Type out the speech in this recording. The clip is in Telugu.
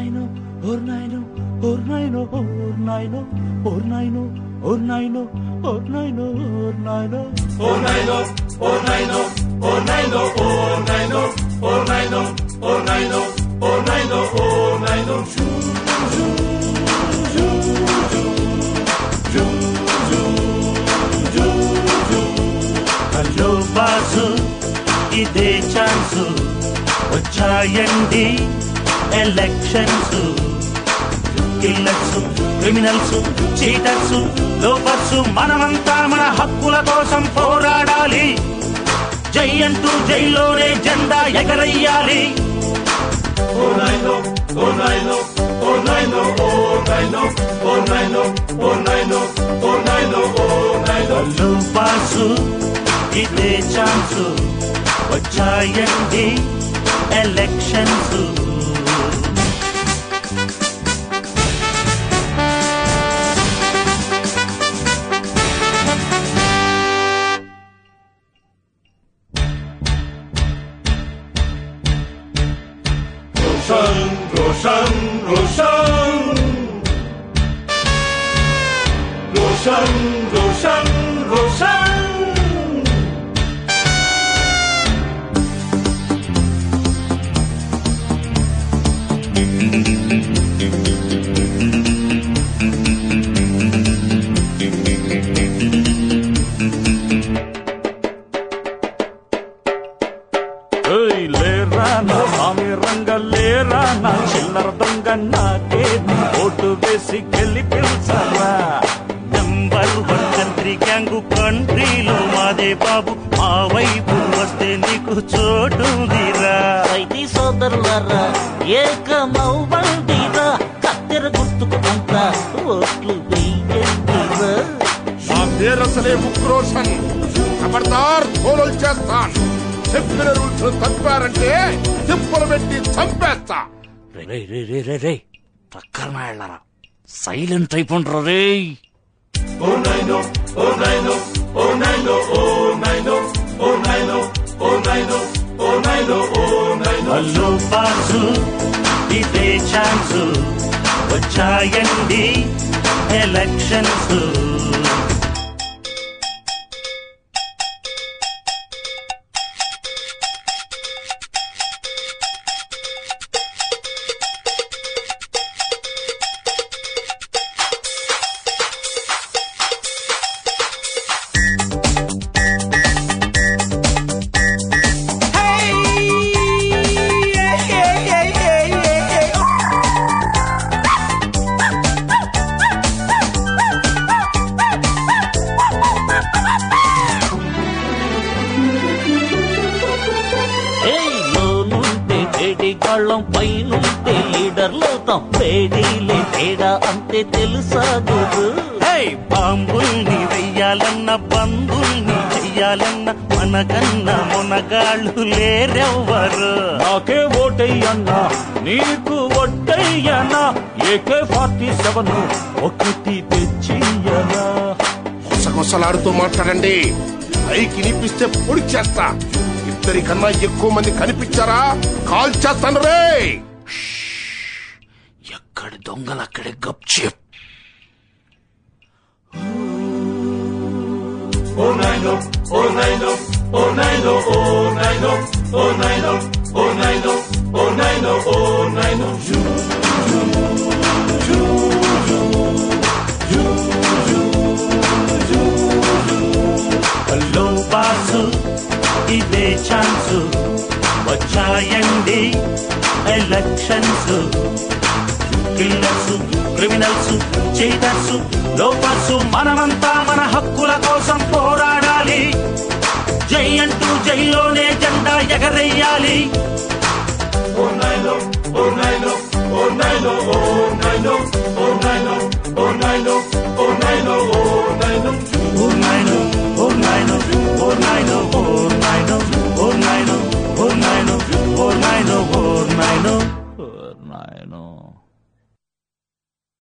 naino, or naino, or naino, or naino, or naino, or naino, or naino, or naino. Oh nine oh, oh nine oh, oh nine oh, oh nine oh, oh nine oh, oh nine oh, oh nine oh, oh nine oh. Shoo, shoo, shoo, shoo, shoo, shoo, shoo, shoo. Hello boss ఇదే ఛాన్సు వచ్చాయండి elections killers criminals cheaters loafers మనమంతా మన హక్కుల కోసం పోరాడాలి జై అంటూ జైల్లోనే జెండా ఎగరయ్యాలి Oh nine oh, oh nine oh, oh nine oh, oh nine oh, oh nine oh, oh nine oh, oh nine oh, oh nine oh. Hello boss ఇదే ఛాన్సు వచ్చాయండి elections Roshan, Roshan, Roshan. Roshan, Roshan, Roshan. ఏయ్ లేరా నా స్వామి రంగ లేరా నా చిల్లర దొంగ నాకే నీ ఓటు వేసి గెలిపించరా నెంబర్ వన్ కంట్రీ గ్యాంగు కంట్రీలో మాదే బాబు మా వైపు వస్తే నీకు చోటుందిరా రైతీ సోదరులారా ఏకమవ్వండిరా కత్తెర గుర్తుకు అంతా ఓట్లు వెయ్యండిరా నా పేరసలే ఉక్రోషన్ ఖబర్దార్ తోలలు చేస్తాను చెప్పిన రూల్స్ తప్పారంటే తిప్పలు పెట్టి చంపేస్తా రే రే రే రే రే రే పక్కన వెళ్ళరా సైలెంట్ అయిపోండ్రా రే Oh nine oh, oh nine oh, oh nine oh, oh nine oh, oh nine oh, oh nine oh, oh nine oh, oh nine oh. Hello boss ఇదే ఛాన్స్ వచ్చాయండి ఎలక్షన్స్ ఏయ్ లోనుంటే వేడి గాళ్ళం పైనుంటే లీడర్లవుతాం వేడిలే తేడా అంతే తెలుసా గురు ఏయ్ బాంబుల్ని వెయ్యాలన్న బంధుల్ని చెయ్యాలన్న మనకన్న మునగాళ్ళు లేరెవ్వరు నాకే ఓటయ్యన్నా నీకు ఒట్టయ్యన్నా ఏకే ఫార్టీ సెవెన్ ఒకటి తెచ్చియరా గుసగుసలాడుతూ మాట్లాడండి పైకి వినిపిస్తే పొడి చేస్తా ఇద్దరికన్నా ఎక్కువ మంది కనిపించారా కాల్ చేస్తాను రే ఎక్కడి దొంగలు అక్కడే గప్చెప్ Oh nine oh, oh nine oh, oh nine oh, oh nine oh, oh nine oh, oh nine oh, oh nine oh, oh nine oh. Shoo, shoo, shoo, shoo, shoo, shoo. Hello boss ఇదే ఛాన్స్ వచ్చాయండి elections killers criminals cheaters loafers మనమంతా మన హక్కుల కోసం పోరాడాలి జై అంటూ జైల్లోనే జెండా ఎగరేయాలి Oh nine oh, oh nine oh, oh nine oh, oh nine oh, oh nine oh, oh nine oh, oh nine oh, oh